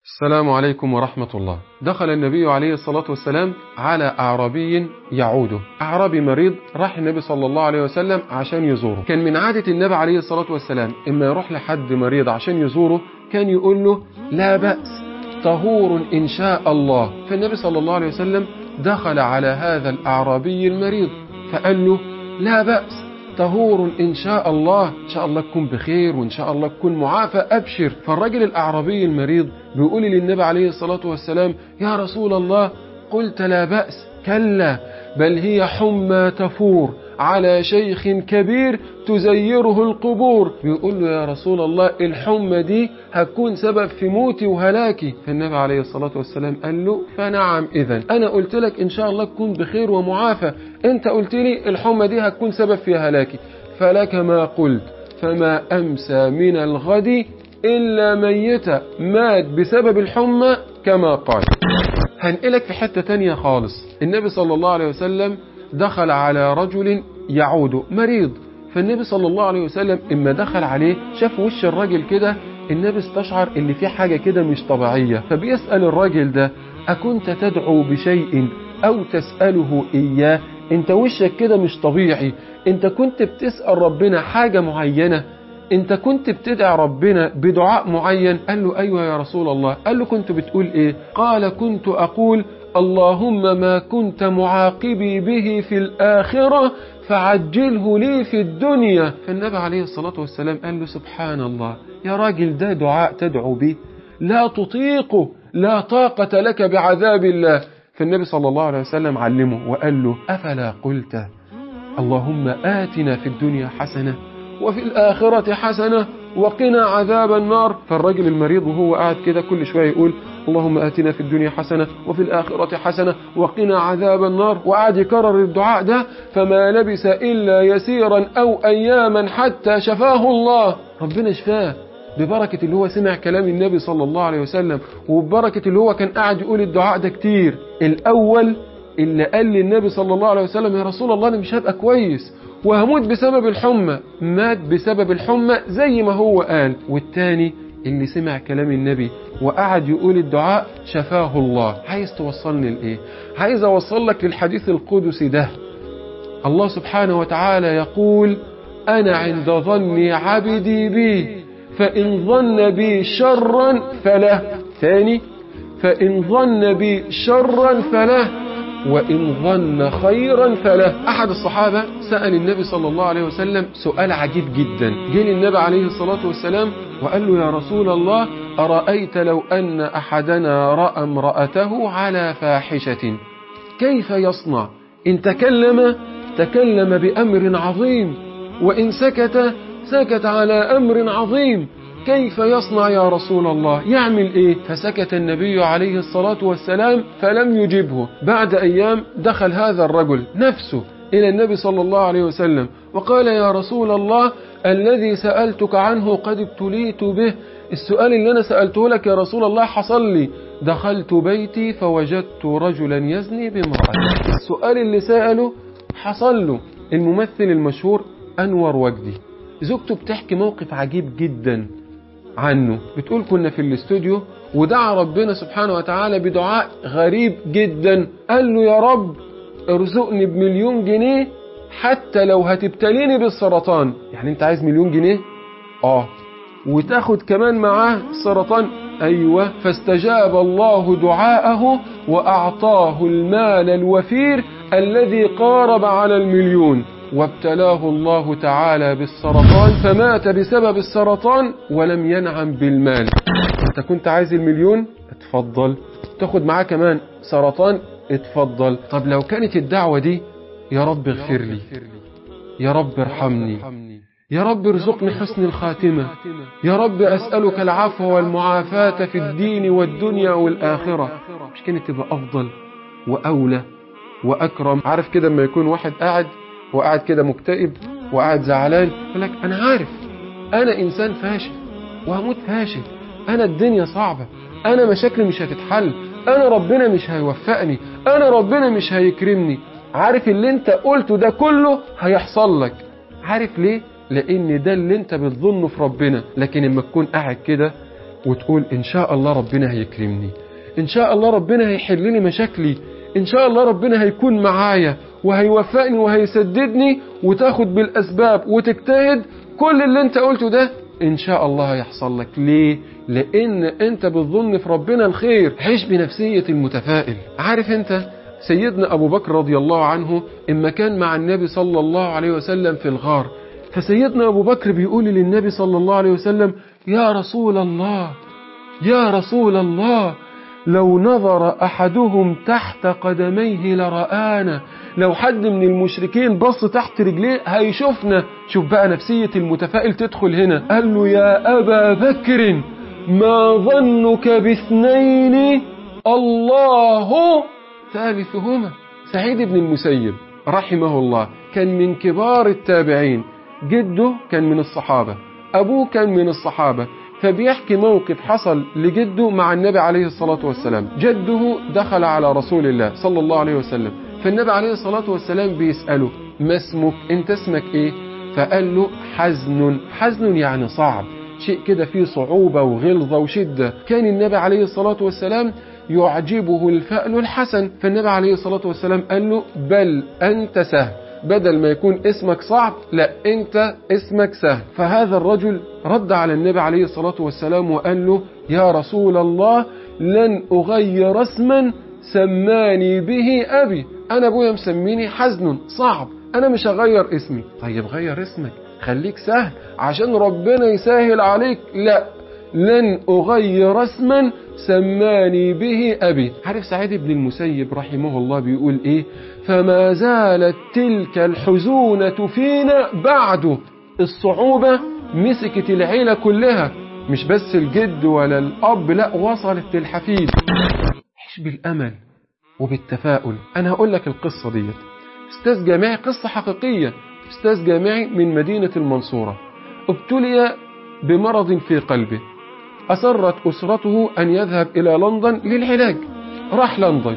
السلام عليكم ورحمة الله دخل النبي عليه الصلاة والسلام على أعرابي يعوده أعرابي مريض راح النبي صلى الله عليه وسلم عشان يزوره كان من عادة النبي عليه الصلاة والسلام إما يروح لحد مريض عشان يزوره كان يقول له لا بأس طهور إن شاء الله فالنبي صلى الله عليه وسلم دخل على هذا الأعرابي المريض فقال له لا بأس طهور إن شاء الله إن شاء الله تكون بخير وإن شاء الله تكون معافى أبشر فالرجل الأعرابي المريض بيقول للنبي عليه الصلاة والسلام يا رسول الله قلت لا بأس كلا بل هي حمى تفور على شيخ كبير تزيره القبور بيقول له يا رسول الله الحمى دي هتكون سبب في موتي وهلاكي فالنبي عليه الصلاة والسلام قال له فنعم إذا أنا قلت لك إن شاء الله تكون بخير ومعافى أنت قلت لي الحمى دي هتكون سبب في هلاكي فلك ما قلت فما أمسى من الغد إلا ميتة مات بسبب الحمى كما قال هنقلك في حتة تانية خالص النبي صلى الله عليه وسلم دخل على رجل يعود مريض فالنبي صلى الله عليه وسلم اما دخل عليه شاف وش الراجل كده النبي استشعر ان في حاجة كده مش طبيعية فبيسأل الراجل ده أكنت تدعو بشيء أو تسأله إياه انت وشك كده مش طبيعي انت كنت بتسأل ربنا حاجة معينة انت كنت بتدعي ربنا بدعاء معين قال له ايوه يا رسول الله قال له كنت بتقول ايه قال كنت اقول اللهم ما كنت معاقبي به في الآخرة فعجله لي في الدنيا فالنبي عليه الصلاة والسلام قال له سبحان الله يا راجل ده دعاء تدعو به لا تطيقه لا طاقة لك بعذاب الله فالنبي صلى الله عليه وسلم علمه وقال له أفلا قلت اللهم آتنا في الدنيا حسنة وفي الآخرة حسنة وقنا عذاب النار فالرجل المريض وهو قاعد كده كل شوية يقول اللهم آتنا في الدنيا حسنة وفي الآخرة حسنة وقنا عذاب النار وقعد يكرر الدعاء ده فما لبس إلا يسيرا أو أياما حتى شفاه الله ربنا شفاه ببركة اللي هو سمع كلام النبي صلى الله عليه وسلم وببركة اللي هو كان قاعد يقول الدعاء ده كتير الأول اللي قال للنبي صلى الله عليه وسلم يا رسول الله أنا مش هبقى كويس وهموت بسبب الحمى مات بسبب الحمى زي ما هو قال والتاني اللي سمع كلام النبي وقعد يقول الدعاء شفاه الله عايز توصلني لإيه عايز أوصل لك للحديث القدسي ده الله سبحانه وتعالى يقول أنا عند ظن عبدي بي فإن ظن بي شرا فله ثاني فإن ظن بي شرا فله وإن ظن خيرا فله أحد الصحابة سأل النبي صلى الله عليه وسلم سؤال عجيب جدا جه للنبي عليه الصلاة والسلام وقال له يا رسول الله أرأيت لو أن أحدنا رأى امرأته على فاحشة كيف يصنع إن تكلم تكلم بأمر عظيم وإن سكت سكت على أمر عظيم كيف يصنع يا رسول الله يعمل ايه فسكت النبي عليه الصلاة والسلام فلم يجبه بعد ايام دخل هذا الرجل نفسه الى النبي صلى الله عليه وسلم وقال يا رسول الله الذي سألتك عنه قد ابتليت به السؤال اللي انا سألته لك يا رسول الله حصل لي دخلت بيتي فوجدت رجلا يزني بامرأة السؤال اللي سأله حصل له الممثل المشهور انور وجدي زوجته بتحكي موقف عجيب جدا عنه بتقول كنا في الاستوديو ودعا ربنا سبحانه وتعالى بدعاء غريب جدا قال له يا رب ارزقني بمليون جنيه حتى لو هتبتليني بالسرطان يعني انت عايز مليون جنيه اه وتاخد كمان معاه السرطان ايوه فاستجاب الله دعاءه واعطاه المال الوفير الذي قارب على المليون وابتلاه الله تعالى بالسرطان فمات بسبب السرطان ولم ينعم بالمال انت كنت عايز المليون اتفضل تاخد معاه كمان سرطان اتفضل طب لو كانت الدعوة دي يا رب اغفر لي يا رب ارحمني يا رب ارزقني حسن الخاتمة يا رب أسألك العفو والمعافاة في الدين والدنيا والآخرة مش كانت تبقى أفضل وأولى وأكرم عارف كده لما يكون واحد قاعد وقاعد كده مكتئب وقاعد زعلان يقول لك انا عارف انا انسان فاشل وهموت فاشل انا الدنيا صعبة انا مشاكلي مش هتتحل انا ربنا مش هيوفقني انا ربنا مش هيكرمني عارف اللي انت قلته ده كله هيحصل لك عارف ليه لان ده اللي انت بتظنه في ربنا لكن لما تكون قاعد كده وتقول إن شاء الله ربنا هيكرمني إن شاء الله ربنا هيحل لي مشاكلي إن شاء الله ربنا هيكون معايا وهيوفقني وهيسددني وتاخد بالأسباب وتجتهد كل اللي انت قلته ده إن شاء الله هيحصل لك ليه؟ لأن أنت بتظن في ربنا الخير عيش بنفسية المتفائل عارف أنت سيدنا أبو بكر رضي الله عنه إما كان مع النبي صلى الله عليه وسلم في الغار فسيدنا أبو بكر بيقول للنبي صلى الله عليه وسلم يا رسول الله يا رسول الله لو نظر أحدهم تحت قدميه لرآنا لو حد من المشركين بص تحت رجليه هيشوفنا شوف بقى نفسية المتفائل تدخل هنا قال له يا أبا بكر ما ظنك باثنين الله ثالثهما سعيد بن المسيب رحمه الله كان من كبار التابعين جده كان من الصحابة أبوه كان من الصحابة فبيحكي موقف حصل لجده مع النبي عليه الصلاة والسلام جده دخل على رسول الله صلى الله عليه وسلم فالنبي عليه الصلاة والسلام بيسأله ما اسمك انت اسمك ايه فقال له حزن حزن يعني صعب شيء كده فيه صعوبة وغلظة وشدة كان النبي عليه الصلاة والسلام يعجبه الفأل الحسن فالنبي عليه الصلاة والسلام قال له بل أنت سهل بدل ما يكون اسمك صعب لا انت اسمك سهل فهذا الرجل رد على النبي عليه الصلاة والسلام وقال له يا رسول الله لن أغير اسما سماني به أبي أنا أبويا مسميني حزن صعب أنا مش هغير اسمي طيب غير اسمك خليك سهل عشان ربنا يسهل عليك لا لن أغير اسما سماني به أبي عارف سعيد بن المسيب رحمه الله بيقول إيه فما زالت تلك الحزونة فينا بعد الصعوبة مسكت العيلة كلها مش بس الجد ولا الأب لا وصلت للحفيد عيش بالأمل وبالتفاؤل أنا هقول لك القصة ديت أستاذ جامعي قصة حقيقية أستاذ جامعي من مدينة المنصورة ابتلي بمرض في قلبه أصرت أسرته أن يذهب إلى لندن للعلاج راح لندن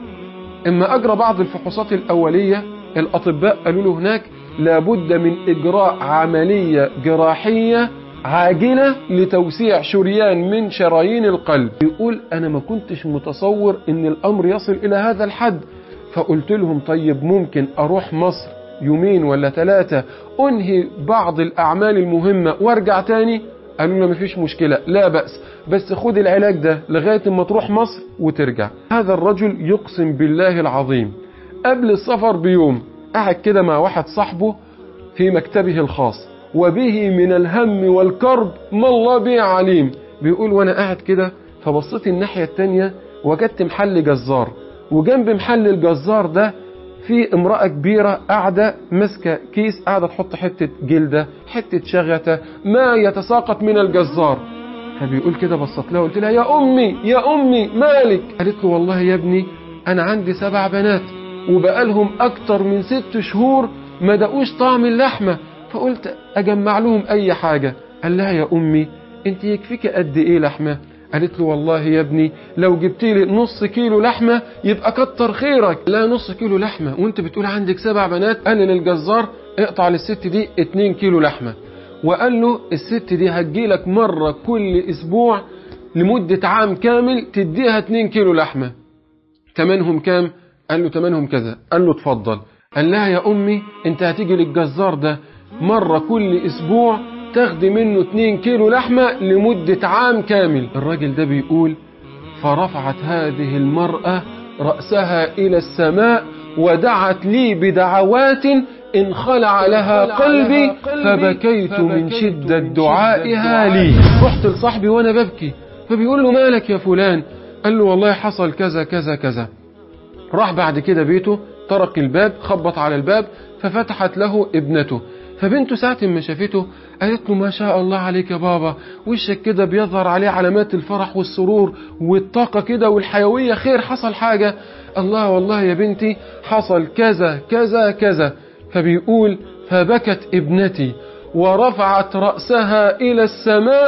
إما أجرى بعض الفحوصات الأولية الأطباء قالوا له هناك لابد من إجراء عملية جراحية عاجلة لتوسيع شريان من شرايين القلب يقول أنا ما كنتش متصور أن الأمر يصل إلى هذا الحد فقلت لهم طيب ممكن أروح مصر يومين ولا ثلاثة أنهي بعض الأعمال المهمة وارجع تاني قالوا له مفيش مشكلة لا بأس بس خد العلاج ده لغاية ما تروح مصر وترجع هذا الرجل يقسم بالله العظيم قبل السفر بيوم قعد كده مع واحد صاحبه في مكتبه الخاص وبه من الهم والكرب ما الله به عليم بيقول وانا قاعد كده فبصيت الناحية التانية وجدت محل جزار وجنب محل الجزار ده في امرأة كبيرة قاعدة ماسكة كيس قاعدة تحط حتة جلدة حتة شغتة ما يتساقط من الجزار فبيقول كده بصت لها قلت لها يا أمي يا أمي مالك قالت له والله يا ابني أنا عندي سبع بنات وبقالهم أكتر من ست شهور ما دقوش طعم اللحمة فقلت أجمع لهم أي حاجة قال لها يا أمي أنت يكفيك قد إيه لحمة قالت له والله يا ابني لو جبت لي نص كيلو لحمة يبقى كتر خيرك لا نص كيلو لحمة وانت بتقول عندك سبع بنات قال للجزار اقطع للست دي اتنين كيلو لحمة وقال له الست دي هتجيلك مرة كل اسبوع لمدة عام كامل تديها اتنين كيلو لحمة تمنهم كام قال له تمنهم كذا قال له اتفضل قال لها يا امي انت هتيجي للجزار ده مرة كل اسبوع تاخدي منه 2 كيلو لحمة لمدة عام كامل الراجل ده بيقول فرفعت هذه المرأة رأسها إلى السماء ودعت لي بدعوات انخلع لها قلبي فبكيت من شدة دعائها لي رحت لصاحبي وانا ببكي فبيقول له مالك يا فلان قال له والله حصل كذا كذا كذا راح بعد كده بيته طرق الباب خبط على الباب ففتحت له ابنته فبنته ساعة ما شافته قالت له ما شاء الله عليك يا بابا وشك كده بيظهر عليه علامات الفرح والسرور والطاقة كده والحيوية خير حصل حاجة الله والله يا بنتي حصل كذا كذا كذا فبيقول فبكت ابنتي ورفعت رأسها إلى السماء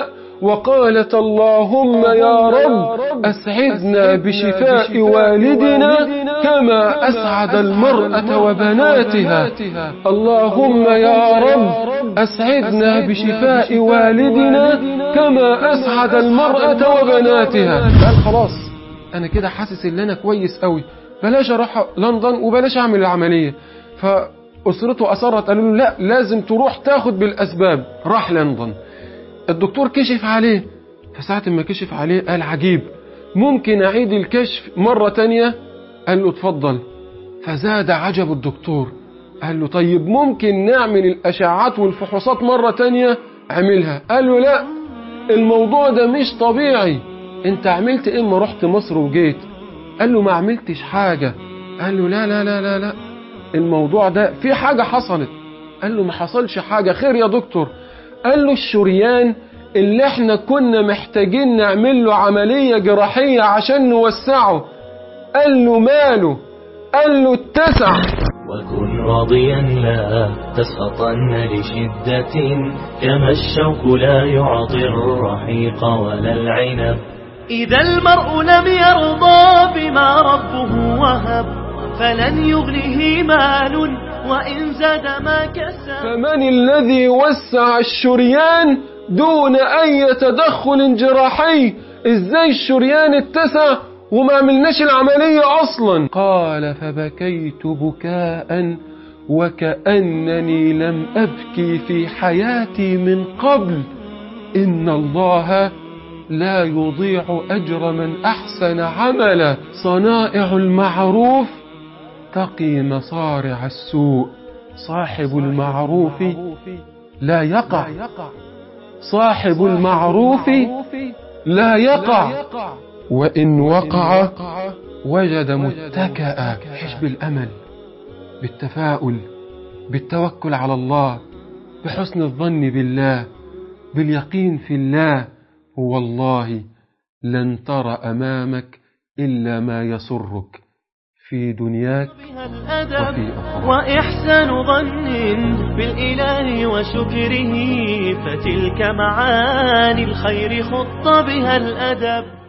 وقالت اللهم يا رب أسعدنا بشفاء والدنا كما أسعد المرأة وبناتها اللهم يا رب أسعدنا بشفاء والدنا كما أسعد المرأة وبناتها قال خلاص أنا كده حاسس إن أنا كويس قوي بلاش أروح لندن وبلاش أعمل العملية فأسرته أصرت قالوا له لا لازم تروح تاخد بالأسباب راح لندن الدكتور كشف عليه فساعة ما كشف عليه قال عجيب ممكن أعيد الكشف مرة تانية قال له اتفضل فزاد عجب الدكتور قال له طيب ممكن نعمل الأشعات والفحوصات مرة تانية عملها قال له لا الموضوع ده مش طبيعي انت عملت ايه اما رحت مصر وجيت قال له ما عملتش حاجة قال له لا لا لا لا لا الموضوع ده في حاجة حصلت قال له ما حصلش حاجة خير يا دكتور قال له الشريان اللي احنا كنا محتاجين نعمل له عملية جراحية عشان نوسعه قال له ماله قال له اتسع وكن راضيا لا تسخطن لشدة كما الشوك لا يعطي الرحيق ولا العنب إذا المرء لم يرضى بما ربه وهب فلن يغنه مال وإن زاد ما كسب فمن الذي وسع الشريان دون أي تدخل جراحي ازاي الشريان اتسع وما عملناش العملية أصلا قال فبكيت بكاء وكأنني لم أبكي في حياتي من قبل إن الله لا يضيع أجر من أحسن عملا صنائع المعروف تقي مصارع السوء صاحب المعروف لا يقع صاحب المعروف لا يقع وإن وقع وجد متكأ عيش بالأمل بالتفاؤل بالتوكل على الله بحسن الظن بالله باليقين في الله والله لن ترى أمامك إلا ما يسرك في دنياك بها الأدب وفي أخرى وإحسان ظن بالإله وشكره فتلك معاني الخير خط بها الأدب